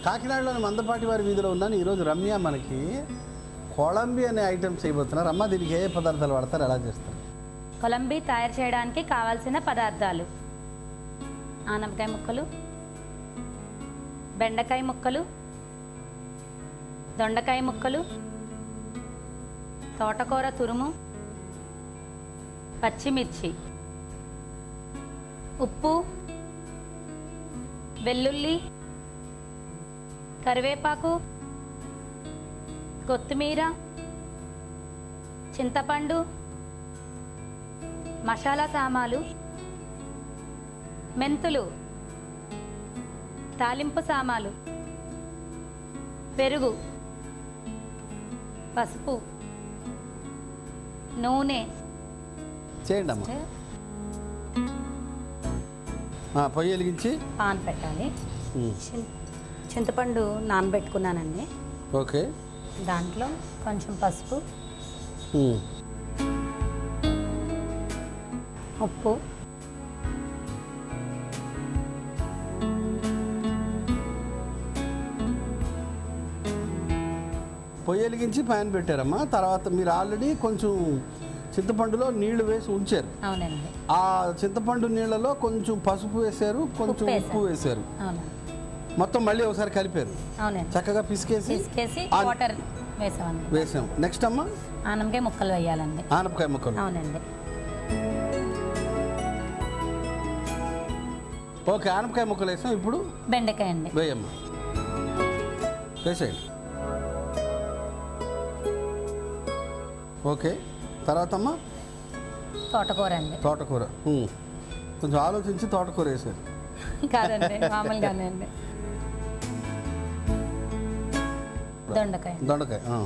కాకినాడలోని మందపాటి వారి వీధిలో ఉన్నాను ఈరోజు రమ్య మనకి కొళంబి అనే ఐటమ్ చేయబోతున్నారు అమ్మ దీనికి ఏ ఏ పదార్థాలు వాడతారు ఎలా చేస్తారు కొలంబీ తయారు చేయడానికి కావాల్సిన పదార్థాలు ఆనపకాయ ముక్కలు బెండకాయ ముక్కలు దొండకాయ ముక్కలు తోటకూర తురుము పచ్చిమిర్చి ఉప్పు వెల్లుల్లి కరివేపాకు కొత్తిమీర చింతపండు మసాలా సామాలు మెంతులు తాలింపు సామాలు పెరుగు పసుపు నూనె చేయండి అమ్మ ఆ, పొయ్యి వెలిగించి పాన్ పెట్టాలి ఉమ్, చిన్- చింతపండు నానబెట్టుకున్నానండి ఓకే దాంట్లో కొంచెం పసుపు ఉమ్, ఉప్పు పొయ్యి వెలిగించి ప్యాన్ పెట్టారమ్మా తర్వాత మీరు ఆల్రెడీ కొంచెం చింతపండులో నీళ్లు వేసి ఉంచారు అవునండి ఆ చింతపండు నీళ్ళలో కొంచెం పసుపు వేశారు కొంచెం ఉప్పు వేశారు. ఉప్పు వేశారు అవునండి మొత్తం మళ్ళీ ఒకసారి కలిపారు అవునండి చక్కగా పిసికేసి తీసుకేసి ఆ- వాటర్ వేసామండి వేసాం నెక్స్ట్ అమ్మా ఆనమకాయ ముక్కలు వేయాలండి ఆనపకాయ ముక్కలు అవునండి ఓకే ఆనపకాయ ముక్కలు వేసాం ఇప్పుడు బెండకాయ అండి వేయమ్మా వేసేయండి ఓకే తర్వాత అమ్మా తోటకూర అండి తోటకూర ఉమ్. కొంచెం ఆలోచించి తోటకూర వేసారు కాదండి మామూలుగానే అండి దొండకాయ దొండకాయ ఆ.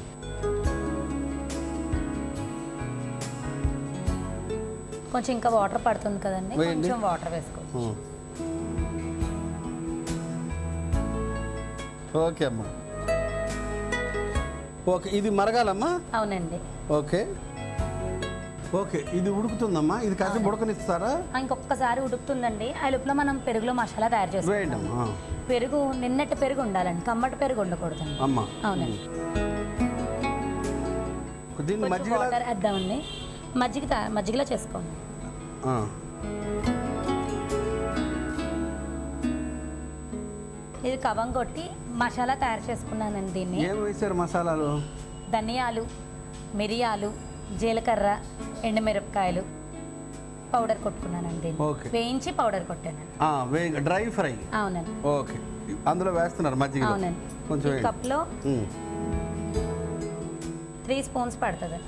కొంచెం ఇంకా వాటర్ పడుతుంది కదండి వేయండి. కొంచెం వాటర్ వేసుకో ఉమ్. ఓకే అమ్మా ఓకే ఇది మరగాలమ్మా అవునండి ఓకే ఓకే ఇది ఉడుకుతుందమ్మా ఇది కాసేపు ఉడకనిస్తారా ఆ, ఇంకొకసారి ఉడుకుతుందండి ఆ లోపల మనం పెరుగులో మసాలా తయారు వేయండి చేసుకుంటాం అమ్మా పెరుగు నిన్నటి పెరుగు ఉండాలండి కమ్మటి పెరుగు ఉండకూడదండి అమ్మా అవునండి దీన్ని కొంచెం మజ్జిగ వాటర్ వేద్దామండి మజ్జిగ తా- మజ్జిగలో చేసుకోండి ఇది కవం కొట్టి మసాలా తయారు చేసుకున్నానండి దీన్ని ఏం వేశారు మసాలాలు ధనియాలు మిరియాలు జీలకర్ర ఎండుమిరపకాయలు పౌడర్ కొట్టుకున్నానండి దీన్ని ఓకే. వేయించి పౌడర్ కొట్టానండి ఆ, వే డ్రై ఫ్రై అవునండి ఓకే అందులో వేస్తున్నారు మజ్జిగ అవునండి కొంచెం ఈ వేయండి. కప్లో ఉమ్. త్రీ స్పూన్స్ పడుతుంది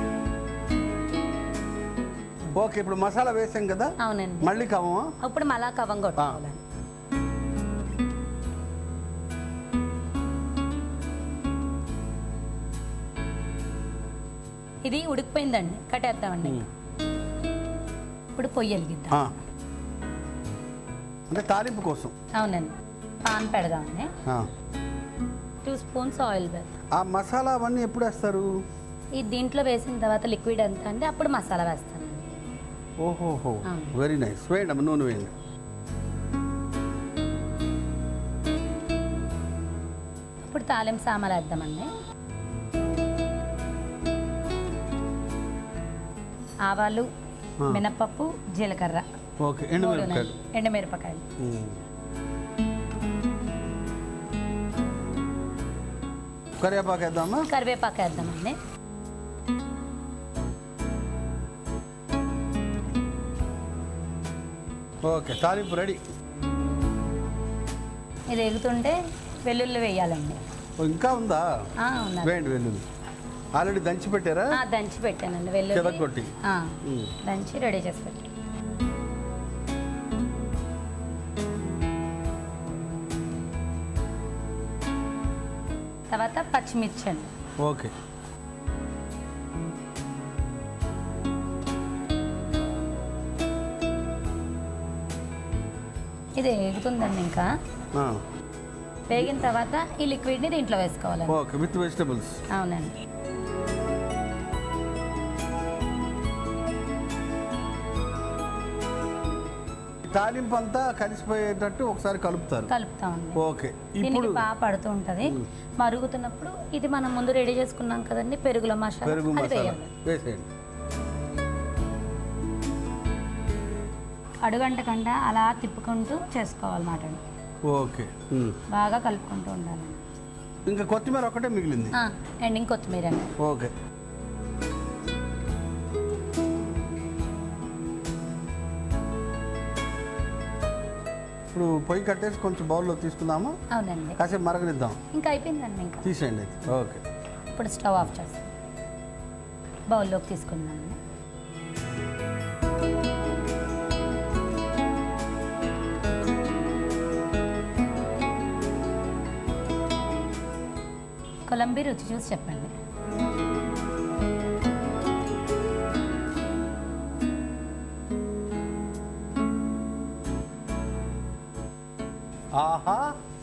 ఓకే ఇప్పుడు మసాలా వేసాం కదా అవునండి మళ్ళీ కావమా అప్పుడు మళ్ళా కవం కొట్టుకోవాలండి ఇది ఉడికిపోయిందండి కట్టేద్దామండి ఉమ్. ఇప్పుడు పొయ్యి వెలిగిద్దాం ఆ. అంటే తాలింపు కోసం అవునండి పాన్ పెడదామండి ఆ. టూ స్పూన్స్ ఆయిల్ వేద్దాం ఆ మసాలా అవన్నీ ఎప్పుడు వేస్తారు ఈ దీంట్లో వేసిన తర్వాత లిక్విడ్ ఎంత అండి అప్పుడు మసాలా వేస్తానండి ఓహోహో అవును. వెరీ నైస్ వేయండి అమ్మ నూనె వేయండి ఇప్పుడు తాలింపు సామాన్లు వేద్దామండి ఆవాలు ఆ. మినపప్పు జీలకర్ర ఓకే ఎండు మూడు మిరపకాయలు నెయ్యి. ఎండుమిరపకాయలు ఉమ్. కరివేపాకు వేద్దామా కరివేపాకు వేద్దామండి ఓకే తాలింపు రెడీ ఇది ఎగుతుంటే వెల్లుల్లి వేయాలండి ఓ, ఇంకా ఉందా ఆ, ఉన్నది. వేయండి వెల్లుల్లి ఆల్రెడీ దంచి పెట్టారా ఆ, దంచి పెట్టానండి వెల్లుల్లి చెదగొట్టి. ఆ, ఉమ్. దంచి రెడీ చేసి పెట్టాను తర్వాత పచ్చిమిర్చి అండి ఓకే ఇది ఎగుతుందండి ఇంకా ఆ, వేగిన తర్వాత ఈ లిక్విడ్ని దీంట్లో వేసుకోవాలండి ఓకే విత్ వెజిటబుల్స్ అవునండి తాలింపు అంతా కలిసిపోయేటట్టు ఒకసారి కలుపుతారు కలుపుతామండి ఓకే దీనికి ఇప్పుడు బాగా పడుతూ ఉంటుంది మరుగుతున్నప్పుడు ఇది మనం ముందు రెడీ చేసుకున్నాం కదండి పెరుగుల మసాలా పెరుగు అది మసాలా వేయాలి వేసేయండి అడుగంటకుండా అలా తిప్పుకుంటూ చేసుకోవాలన్నమాట ఓకే ఉమ్. బాగా కలుపుకుంటూ ఉండాలి ఇంకా కొత్తిమీర ఒకటే మిగిలింది ఆ, ఎండింగ్ కొత్తిమీర అండి ఓకే ఇప్పుడు పొయ్యి కట్టేసి కొంచెం బౌల్లో తీసుకుందాము అవునండి కాసేపు మరగనిద్దాం ఇంకా అయిపోయిందండి ఇంకా తీసేయండి అయితే ఓకే ఇప్పుడు స్టవ్ ఆఫ్ చేస్తాం బౌల్లోకి తీసుకుందాం కొలంబీ రుచి చూసి చెప్పండి ఆహా